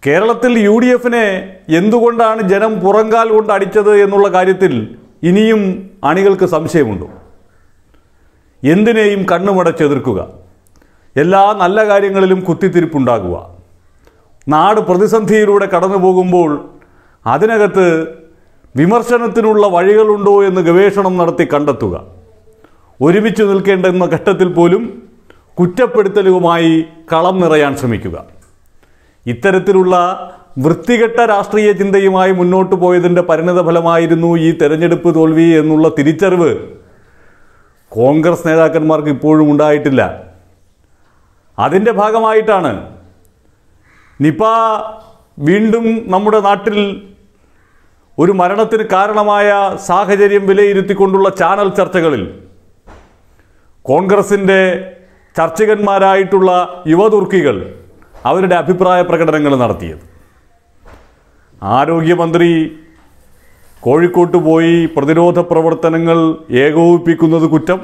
കേരളത്തിൽ U D എഫിനെ എന്തുകൊണ്ടാണ് ജനം പുറങ്കാൽ കൊണ്ട് അടിച്ചത് എന്നുള്ള കാര്യത്തിൽ ഇനിയും അണികൾക്ക് സംശയമുണ്ടോ എന്തിനേയും കണ്ണുമടച്ചെതിർക്കുക എല്ലാ നല്ല കാര്യങ്ങളിലും കുത്തിത്തിരിപ്പുണ്ടാകുക നാട് പ്രതിസന്ധിയിലൂടെ കടന്നു പോകുമ്പോൾ അതിനകത്ത് വിമർശനത്തിനുള്ള വഴികളുണ്ടോ എന്ന് ഗവേഷണം നടത്തി കണ്ടെത്തുക ഒരുമിച്ച് നിൽക്കേണ്ടെന്ന ഘട്ടത്തിൽ പോലും കുറ്റപ്പെടുത്തലുമായി കളം നിറയാൻ ശ്രമിക്കുക ഇത്തരത്തിലുള്ള വൃത്തികെട്ട രാഷ്ട്രീയ ചിന്തയുമായി മുന്നോട്ട് പോയതിൻ്റെ പരിണിതഫലമായിരുന്നു ഈ തെരഞ്ഞെടുപ്പ് തോൽവി എന്നുള്ള തിരിച്ചറിവ് കോൺഗ്രസ് നേതാക്കന്മാർക്ക് ഇപ്പോഴും ഉണ്ടായിട്ടില്ല അതിൻ്റെ ഭാഗമായിട്ടാണ് നിപ വീണ്ടും നമ്മുടെ നാട്ടിൽ ഒരു മരണത്തിന് കാരണമായ സാഹചര്യം വിലയിരുത്തിക്കൊണ്ടുള്ള ചാനൽ ചർച്ചകളിൽ കോൺഗ്രസിൻ്റെ ചർച്ചകന്മാരായിട്ടുള്ള യുവതുർക്കികൾ അവരുടെ അഭിപ്രായ പ്രകടനങ്ങൾ നടത്തിയത് ആരോഗ്യമന്ത്രി കോഴിക്കോട്ട് പോയി പ്രതിരോധ പ്രവർത്തനങ്ങൾ ഏകോപിപ്പിക്കുന്നത് കുറ്റം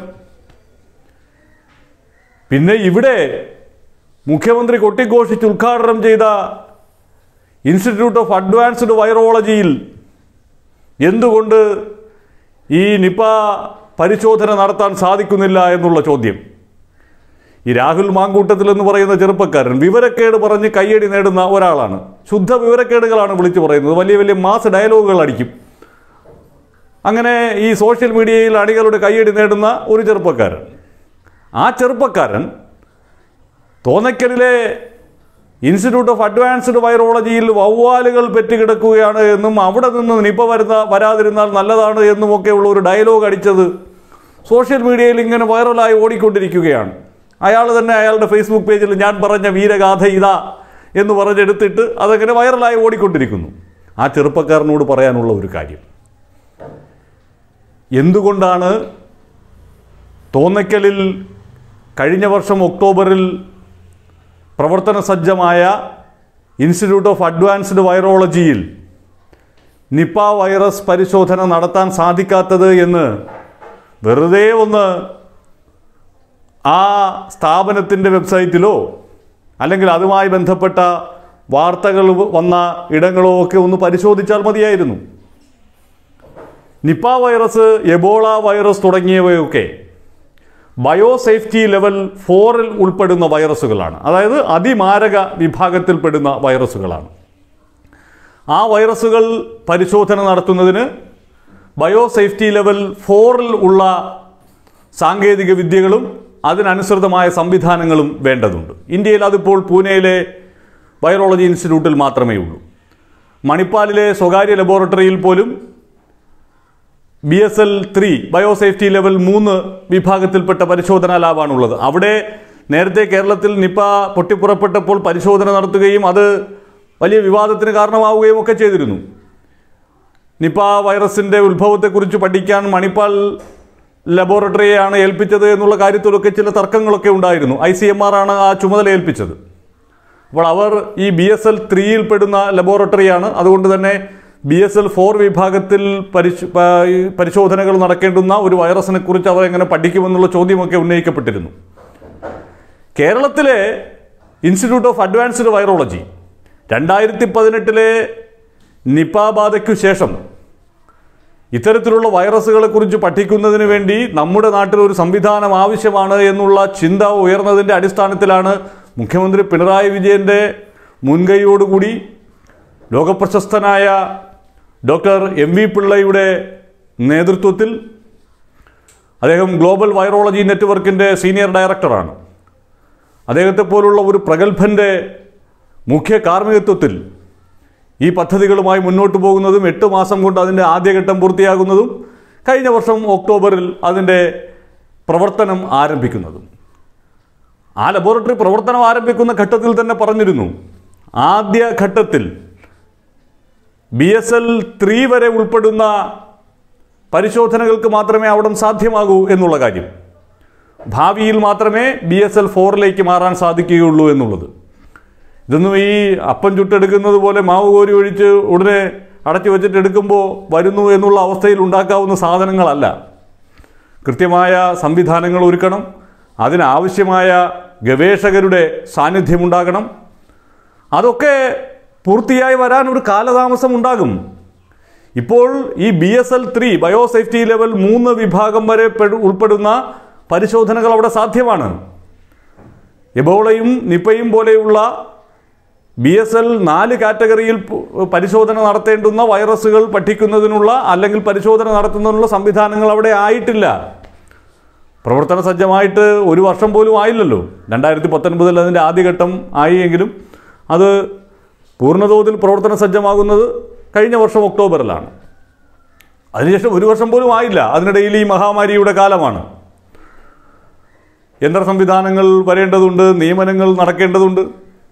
പിന്നെ ഇവിടെ മുഖ്യമന്ത്രി കൊട്ടിഘോഷിച്ച് ഉദ്ഘാടനം ചെയ്ത ഇൻസ്റ്റിറ്റ്യൂട്ട് ഓഫ് അഡ്വാൻസ്ഡ് വൈറോളജിയിൽ എന്തുകൊണ്ട് ഈ നിപ പരിശോധന നടത്താൻ സാധിക്കുന്നില്ല എന്നുള്ള ചോദ്യം ഈ രാഹുൽ മാങ്കൂട്ടത്തിൽ എന്ന് പറയുന്ന ചെറുപ്പക്കാരൻ വിവരക്കേട് പറഞ്ഞ് കയ്യടി നേടുന്ന ഒരാളാണ് ശുദ്ധ വിവരക്കേടുകളാണ് വിളിച്ചു പറയുന്നത് വലിയ വലിയ മാസ് ഡയലോഗുകൾ അടിക്കും അങ്ങനെ ഈ സോഷ്യൽ മീഡിയയിൽ അണികളുടെ കയ്യടി നേടുന്ന ഒരു ചെറുപ്പക്കാരൻ ആ ചെറുപ്പക്കാരൻ തോന്നയ്ക്കലിലെ ഇൻസ്റ്റിറ്റ്യൂട്ട് ഓഫ് അഡ്വാൻസ്ഡ് വൈറോളജിയിൽ വവ്വാലുകൾ പെറ്റുകിടക്കുകയാണ് എന്നും അവിടെ നിന്ന് നിപ വരുന്ന വരാതിരുന്നാൽ നല്ലതാണ് എന്നുമൊക്കെയുള്ള ഒരു ഡയലോഗ് അടിച്ചത് സോഷ്യൽ മീഡിയയിൽ ഇങ്ങനെ വൈറലായി ഓടിക്കൊണ്ടിരിക്കുകയാണ് അയാൾ തന്നെ അയാളുടെ ഫേസ്ബുക്ക് പേജിൽ ഞാൻ പറഞ്ഞ വീരഗാഥ ഇതാ എന്ന് പറഞ്ഞെടുത്തിട്ട് അതങ്ങനെ വൈറലായി ഓടിക്കൊണ്ടിരിക്കുന്നു ആ ചെറുപ്പക്കാരനോട് പറയാനുള്ള ഒരു കാര്യം എന്തുകൊണ്ടാണ് തോന്നയ്ക്കലിൽ കഴിഞ്ഞ വർഷം ഒക്ടോബറിൽ പ്രവർത്തന സജ്ജമായ ഇൻസ്റ്റിറ്റ്യൂട്ട് ഓഫ് അഡ്വാൻസ്ഡ് വൈറോളജിയിൽ നിപ്പ വൈറസ് പരിശോധന നടത്താൻ സാധിക്കാത്തത് എന്ന് വെറുതെ ഒന്ന് ആ സ്ഥാപനത്തിൻ്റെ വെബ്സൈറ്റിലോ അല്ലെങ്കിൽ അതുമായി ബന്ധപ്പെട്ട വാർത്തകൾ വന്ന ഇടങ്ങളോ ഒക്കെ ഒന്ന് പരിശോധിച്ചാൽ മതിയായിരുന്നു നിപ്പ വൈറസ് എബോള വൈറസ് തുടങ്ങിയവയൊക്കെ ബയോസേഫ്റ്റി ലെവൽ ഫോറിൽ ഉൾപ്പെടുന്ന വൈറസുകളാണ് അതായത് അതിമാരക വിഭാഗത്തിൽപ്പെടുന്ന വൈറസുകളാണ് ആ വൈറസുകൾ പരിശോധന നടത്തുന്നതിന് ബയോസേഫ്റ്റി ലെവൽ ഫോറിൽ ഉള്ള സാങ്കേതിക വിദ്യകളും അതിനനുസൃതമായ സംവിധാനങ്ങളും വേണ്ടതുണ്ട് ഇന്ത്യയിൽ അതിപ്പോൾ പൂനെയിലെ വൈറോളജി ഇൻസ്റ്റിറ്റ്യൂട്ടിൽ മാത്രമേ ഉള്ളൂ മണിപ്പാലിലെ സ്വകാര്യ ലബോറട്ടറിയിൽ പോലും B S L three biosafety level മൂന്ന് വിഭാഗത്തിൽപ്പെട്ട പരിശോധനാ ലാബാണുള്ളത് അവിടെ നേരത്തെ കേരളത്തിൽ നിപ്പ പൊട്ടിപ്പുറപ്പെട്ടപ്പോൾ പരിശോധന നടത്തുകയും അത് വലിയ വിവാദത്തിന് കാരണമാവുകയും ഒക്കെ ചെയ്തിരുന്നു നിപ്പ വൈറസിൻ്റെ ഉത്ഭവത്തെക്കുറിച്ച് പഠിക്കാൻ മണിപ്പാൽ ലബോറട്ടറിയെയാണ് ഏൽപ്പിച്ചത് എന്നുള്ള കാര്യത്തിലൊക്കെ ചില തർക്കങ്ങളൊക്കെ ഉണ്ടായിരുന്നു ഐ സി എം ആർ ആണ് ആ ചുമതല ഏൽപ്പിച്ചത് അപ്പോൾ അവർ ഈ ബി എസ് എൽ ത്രീയിൽ പെടുന്ന ലബോറട്ടറിയാണ് അതുകൊണ്ട് തന്നെ ബി എസ് എൽ ഫോർ വിഭാഗത്തിൽ പരിശ് പ- ഈ പരിശോധനകൾ നടക്കേണ്ടുന്ന ഒരു വൈറസിനെ കുറിച്ച് അവർ എങ്ങനെ പഠിക്കുമെന്നുള്ള ചോദ്യമൊക്കെ ഉന്നയിക്കപ്പെട്ടിരുന്നു കേരളത്തിലെ ഇൻസ്റ്റിറ്റ്യൂട്ട് ഓഫ് അഡ്വാൻസ്ഡ് വൈറോളജി രണ്ടായിരത്തി പതിനെട്ടിലെ നിപ ബാധയ്ക്കു ശേഷം ഇത്തരത്തിലുള്ള വൈറസുകളെ കുറിച്ച് പഠിക്കുന്നതിന് വേണ്ടി നമ്മുടെ നാട്ടിൽ ഒരു സംവിധാനം ആവശ്യമാണ് എന്നുള്ള ചിന്ത ഉയർന്നതിൻ്റെ അടിസ്ഥാനത്തിലാണ് മുഖ്യമന്ത്രി പിണറായി വിജയൻ്റെ മുൻകൈയോടുകൂടി ലോകപ്രശസ്തനായ ഡോക്ടർ എം വി പിള്ളയുടെ നേതൃത്വത്തിൽ അദ്ദേഹം ഗ്ലോബൽ വൈറോളജി നെറ്റ്വർക്കിൻ്റെ സീനിയർ ഡയറക്ടറാണ് അദ്ദേഹത്തെ പോലുള്ള ഒരു പ്രഗത്ഭൻ്റെ മുഖ്യ കാർമ്മികത്വത്തിൽ ഈ പദ്ധതികളുമായി മുന്നോട്ട് പോകുന്നതും എട്ട് മാസം കൊണ്ട് അതിൻ്റെ ആദ്യഘട്ടം പൂർത്തിയാകുന്നതും കഴിഞ്ഞ വർഷം ഒക്ടോബറിൽ അതിൻ്റെ പ്രവർത്തനം ആരംഭിക്കുന്നതും ആ ലബോറട്ടറി പ്രവർത്തനം ആരംഭിക്കുന്ന ഘട്ടത്തിൽ തന്നെ പറഞ്ഞിരുന്നു ആദ്യ ഘട്ടത്തിൽ ബി എസ് എൽ ത്രീ വരെ ഉൾപ്പെടുന്ന പരിശോധനകൾക്ക് മാത്രമേ അവിടെ സാധ്യമാകൂ എന്നുള്ള കാര്യം ഭാവിയിൽ മാത്രമേ ബി എസ് എൽ ഫോറിലേക്ക് മാറാൻ സാധിക്കുകയുള്ളൂ എന്നുള്ളത് ഇതൊന്നും ഈ അപ്പം ചുട്ടെടുക്കുന്നത് പോലെ മാവ് കോരി ഒഴിച്ച് ഉടനെ അടച്ചു വെച്ചിട്ട് എടുക്കുമ്പോൾ വരുന്നു എന്നുള്ള അവസ്ഥയിൽ ഉണ്ടാക്കാവുന്ന സാധനങ്ങളല്ല കൃത്യമായ സംവിധാനങ്ങൾ ഒരുക്കണം അതിനാവശ്യമായ ഗവേഷകരുടെ സാന്നിധ്യമുണ്ടാകണം അതൊക്കെ പൂർത്തിയായി വരാൻ ഒരു കാലതാമസം ഉണ്ടാകും ഇപ്പോൾ ഈ B S L three biosafety level മൂന്ന് വിഭാഗം വരെ പെടു- ഉൾപ്പെടുന്ന പരിശോധനകൾ അവിടെ സാധ്യമാണ് എബോളയും നിപ്പയും പോലെയുള്ള ബി എസ് എൽ നാല് കാറ്റഗറിയിൽ പ- പരിശോധന നടത്തേണ്ടുന്ന വൈറസുകൾ പഠിക്കുന്നതിനുള്ള അല്ലെങ്കിൽ പരിശോധന നടത്തുന്നതിനുള്ള സംവിധാനങ്ങൾ അവിടെ ആയിട്ടില്ല പ്രവർത്തന സജ്ജമായിട്ട് ഒരു വർഷം പോലും ആയില്ലല്ലോ രണ്ടായിരത്തി പത്തൊൻപതിൽ അതിൻ്റെ ആദ്യഘട്ടം ആയി എങ്കിലും അത് പൂർണ്ണതോതിൽ പ്രവർത്തന സജ്ജമാകുന്നത് കഴിഞ്ഞ വർഷം ഒക്ടോബറിലാണ് അതിനുശേഷം ഒരു വർഷം പോലും ആയില്ല അതിനിടയിൽ ഈ മഹാമാരിയുടെ കാലമാണ് യന്ത്ര സംവിധാനങ്ങൾ വരേണ്ടതുണ്ട് നിയമനങ്ങൾ നടക്കേണ്ടതുണ്ട്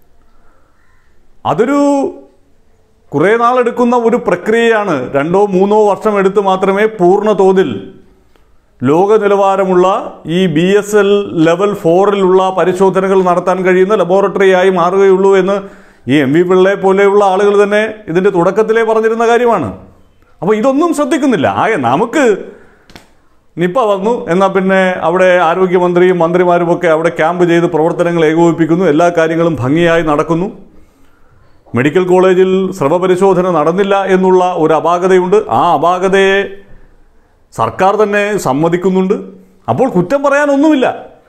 അതൊരു കുറേ നാളെടുക്കുന്ന ഒരു പ്രക്രിയയാണ് രണ്ടോ മൂന്നോ വർഷം എടുത്ത് മാത്രമേ പൂർണ്ണ തോതിൽ ലോക നിലവാരമുള്ള ഈ ബി എസ് എൽ ലെവൽ ഫോറിലുള്ള പരിശോധനകൾ നടത്താൻ കഴിയുന്ന ലബോറട്ടറിയായി മാറുകയുള്ളൂ എന്ന് ഈ എം വി പിള്ളയെ പോലെയുള്ള ആളുകൾ തന്നെ ഇതിൻ്റെ തുടക്കത്തിലേ പറഞ്ഞിരുന്ന കാര്യമാണ് അപ്പോൾ ഇതൊന്നും ശ്രദ്ധിക്കുന്നില്ല ആകെ നമുക്ക് നിപ്പ വന്നു എന്നാൽ പിന്നെ അവിടെ ആരോഗ്യമന്ത്രിയും മന്ത്രിമാരുമൊക്കെ അവിടെ ക്യാമ്പ് ചെയ്ത് പ്രവർത്തനങ്ങൾ ഏകോപിപ്പിക്കുന്നു എല്ലാ കാര്യങ്ങളും ഭംഗിയായി നടക്കുന്നു മെഡിക്കൽ കോളേജിൽ സ്രവ പരിശോധന നടന്നില്ല എന്നുള്ള ഒരു അപാകതയുണ്ട് ആ അപാകതയെ സർക്കാർ തന്നെ സമ്മതിക്കുന്നുണ്ട് അപ്പോൾ കുറ്റം പറയാനൊന്നുമില്ല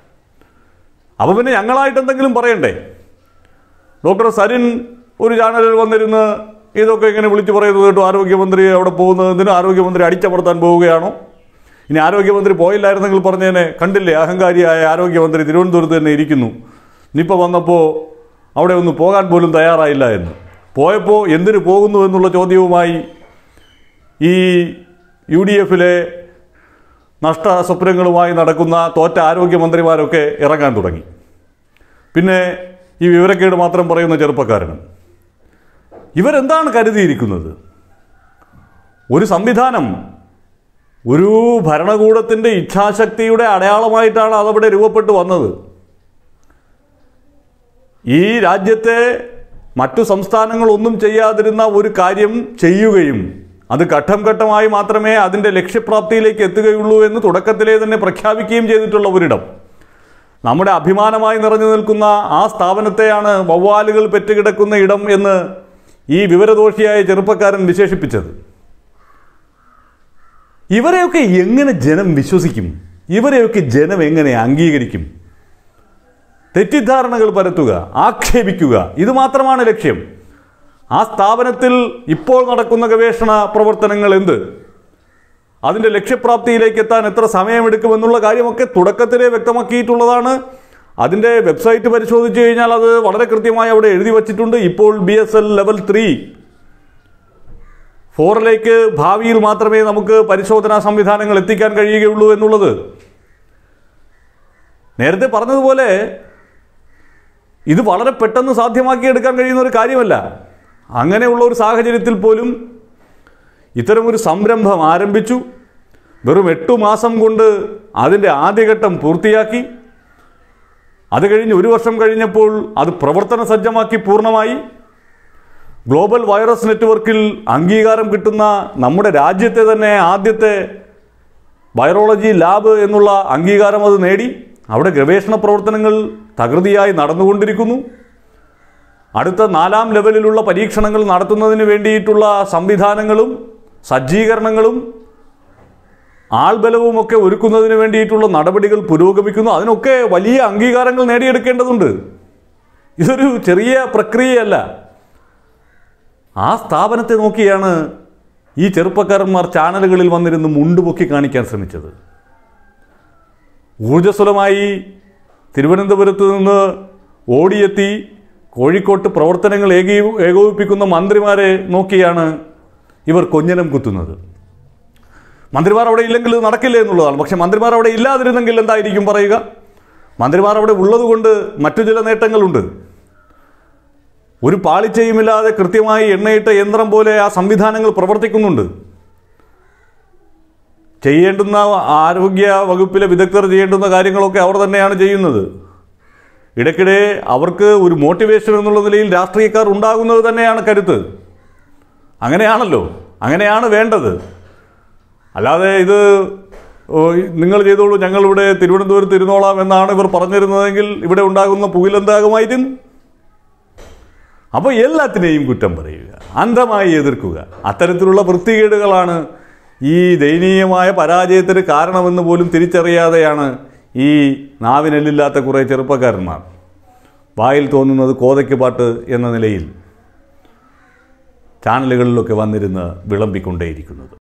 അപ്പോൾ പിന്നെ ഞങ്ങളായിട്ട് എന്തെങ്കിലും പറയണ്ടേ ഡോക്ടർ സരിൻ ഒരു ചാനലിൽ വന്നിരുന്ന് ഇതൊക്കെ ഇങ്ങനെ വിളിച്ചു പറയുന്നത് കേട്ടു ആരോഗ്യമന്ത്രി അവിടെ പോകുന്നതിന് ആരോഗ്യമന്ത്രി അടിച്ചമർത്താൻ പോവുകയാണോ ഇനി ആരോഗ്യമന്ത്രി പോയില്ലായിരുന്നെങ്കിൽ പറഞ്ഞേനെ കണ്ടില്ലേ അഹങ്കാരിയായ ആരോഗ്യമന്ത്രി തിരുവനന്തപുരത്ത് തന്നെ ഇരിക്കുന്നു നിപ്പ വന്നപ്പോൾ അവിടെ ഒന്ന് പോകാൻ പോലും തയ്യാറായില്ല എന്ന് പോയപ്പോൾ എന്തിനു പോകുന്നു എന്നുള്ള ചോദ്യവുമായി ഈ യു ഡി എഫിലെ നഷ്ട സ്വപ്നങ്ങളുമായി നടക്കുന്ന തോറ്റ ആരോഗ്യമന്ത്രിമാരൊക്കെ ഇറങ്ങാൻ തുടങ്ങി പിന്നെ ഈ വിവരക്കേട് മാത്രം പറയുന്ന ചെറുപ്പക്കാരനും ഇവരെന്താണ് കരുതിയിരിക്കുന്നത് ഒരു സംവിധാനം ഒരു ഭരണകൂടത്തിൻ്റെ ഇച്ഛാശക്തിയുടെ അടയാളമായിട്ടാണ് അതവിടെ രൂപപ്പെട്ടു വന്നത് ഈ രാജ്യത്തെ മറ്റു സംസ്ഥാനങ്ങളൊന്നും ചെയ്യാതിരുന്ന ഒരു കാര്യം ചെയ്യുകയും അത് ഘട്ടം ഘട്ടമായി മാത്രമേ അതിൻ്റെ ലക്ഷ്യപ്രാപ്തിയിലേക്ക് എത്തുകയുള്ളൂ എന്ന് തുടക്കത്തിലേ തന്നെ പ്രഖ്യാപിക്കുകയും ചെയ്തിട്ടുള്ള ഒരിടം നമ്മുടെ അഭിമാനമായി നിറഞ്ഞു നിൽക്കുന്ന ആ സ്ഥാപനത്തെയാണ് വവ്വാലുകൾ പെറ്റുകിടക്കുന്ന ഇടം എന്ന് ഈ വിവരദോഷിയായ ചെറുപ്പക്കാരൻ വിശേഷിപ്പിച്ചത് ഇവരെയൊക്കെ എങ്ങനെ ജനം വിശ്വസിക്കും ഇവരെയൊക്കെ ജനം എങ്ങനെ അംഗീകരിക്കും തെറ്റിദ്ധാരണകൾ പരത്തുക ആക്ഷേപിക്കുക ഇത് മാത്രമാണ് ലക്ഷ്യം ആ സ്ഥാപനത്തിൽ ഇപ്പോൾ നടക്കുന്ന ഗവേഷണ പ്രവർത്തനങ്ങൾ എന്ത് അതിൻ്റെ ലക്ഷ്യപ്രാപ്തിയിലേക്ക് എത്താൻ എത്ര സമയമെടുക്കുമെന്നുള്ള കാര്യമൊക്കെ തുടക്കത്തിലേ വ്യക്തമാക്കിയിട്ടുള്ളതാണ് അതിൻ്റെ വെബ്സൈറ്റ് പരിശോധിച്ച് കഴിഞ്ഞാൽ അത് വളരെ കൃത്യമായി അവിടെ എഴുതി വച്ചിട്ടുണ്ട് ഇപ്പോൾ B S L level three ഫോറിലേക്ക് ഭാവിയിൽ മാത്രമേ നമുക്ക് പരിശോധനാ സംവിധാനങ്ങൾ എത്തിക്കാൻ കഴിയുകയുള്ളൂ എന്നുള്ളത് നേരത്തെ പറഞ്ഞതുപോലെ ഇത് വളരെ പെട്ടെന്ന് സാധ്യമാക്കിയെടുക്കാൻ കഴിയുന്ന ഒരു കാര്യമല്ല അങ്ങനെയുള്ള ഒരു സാഹചര്യത്തിൽ പോലും ഇത്തരമൊരു സംരംഭം ആരംഭിച്ചു വെറും എട്ടു മാസം കൊണ്ട് അതിൻ്റെ ആദ്യഘട്ടം പൂർത്തിയാക്കി അത് കഴിഞ്ഞ് ഒരു വർഷം കഴിഞ്ഞപ്പോൾ അത് പ്രവർത്തന സജ്ജമാക്കി പൂർണ്ണമായി ഗ്ലോബൽ വൈറസ് നെറ്റ്വർക്കിൽ അംഗീകാരം കിട്ടുന്ന നമ്മുടെ രാജ്യത്തെ തന്നെ ആദ്യത്തെ വൈറോളജി ലാബ് എന്നുള്ള അംഗീകാരം അത് നേടി അവിടെ ഗവേഷണ പ്രവർത്തനങ്ങൾ തകൃതിയായി നടന്നുകൊണ്ടിരിക്കുന്നു അടുത്ത നാലാം ലെവലിലുള്ള പരീക്ഷണങ്ങൾ നടത്തുന്നതിന് വേണ്ടിയിട്ടുള്ള സംവിധാനങ്ങളും സജ്ജീകരണങ്ങളും ആൾബലവുമൊക്കെ ഒരുക്കുന്നതിന് വേണ്ടിയിട്ടുള്ള നടപടികൾ പുരോഗമിക്കുന്നു അതിനൊക്കെ വലിയ അംഗീകാരങ്ങൾ നേടിയെടുക്കേണ്ടതുണ്ട് ഇതൊരു ചെറിയ പ്രക്രിയയല്ല ആ സ്ഥാപനത്തെ നോക്കിയാണ് ഈ ചെറുപ്പക്കാരന്മാർ ചാനലുകളിൽ വന്നിരുന്ന് മുണ്ടുപൊക്കി കാണിക്കാൻ ശ്രമിച്ചത് ഊർജ്ജസ്വലമായി തിരുവനന്തപുരത്ത് നിന്ന് ഓടിയെത്തി കോഴിക്കോട്ട് പ്രവർത്തനങ്ങൾ ഏകീ ഏകോപിപ്പിക്കുന്ന മന്ത്രിമാരെ നോക്കിയാണ് ഇവർ കൊഞ്ഞനം കുത്തുന്നത് മന്ത്രിമാർ അവിടെ ഇല്ലെങ്കിൽ ഇത് നടക്കില്ല എന്നുള്ളതാണ് പക്ഷെ മന്ത്രിമാർ അവിടെ ഇല്ലാതിരുന്നെങ്കിൽ എന്തായിരിക്കും പറയുക മന്ത്രിമാർ അവിടെ ഉള്ളതുകൊണ്ട് മറ്റു ചില നേട്ടങ്ങളുണ്ട് ഒരു പാളിച്ചയുമില്ലാതെ കൃത്യമായി എണ്ണയിട്ട യന്ത്രം പോലെ ആ സംവിധാനങ്ങൾ പ്രവർത്തിക്കുന്നുണ്ട് ചെയ്യേണ്ടുന്ന ആരോഗ്യ വകുപ്പിലെ വിദഗ്ധർ ചെയ്യേണ്ടുന്ന കാര്യങ്ങളൊക്കെ അവർ തന്നെയാണ് ചെയ്യുന്നത് ഇടയ്ക്കിടെ അവർക്ക് ഒരു മോട്ടിവേഷൻ എന്നുള്ള നിലയിൽ രാഷ്ട്രീയക്കാർ ഉണ്ടാകുന്നത് തന്നെയാണ് കരുത്ത് അങ്ങനെയാണല്ലോ അങ്ങനെയാണ് വേണ്ടത് അല്ലാതെ ഇത് ഓ, നിങ്ങൾ ചെയ്തോളൂ ഞങ്ങളിവിടെ തിരുവനന്തപുരത്ത് ഇരുന്നോളാം എന്നാണ് ഇവർ പറഞ്ഞിരുന്നതെങ്കിൽ ഇവിടെ ഉണ്ടാകുന്ന പുകിലെന്താകുമായിരുന്നു അപ്പോൾ എല്ലാത്തിനെയും കുറ്റം പറയുക അന്ധമായി എതിർക്കുക അത്തരത്തിലുള്ള വൃത്തികേടുകളാണ് ഈ ദയനീയമായ പരാജയത്തിന് കാരണമെന്ന് പോലും തിരിച്ചറിയാതെയാണ് ഈ നാവിനെല്ലില്ലാത്ത കുറേ ചെറുപ്പക്കാരന്മാർ വായിൽ തോന്നുന്നത് കോതയ്ക്ക് പാട്ട് എന്ന നിലയിൽ ചാനലുകളിലൊക്കെ വന്നിരുന്ന് വിളമ്പിക്കൊണ്ടേയിരിക്കുന്നത്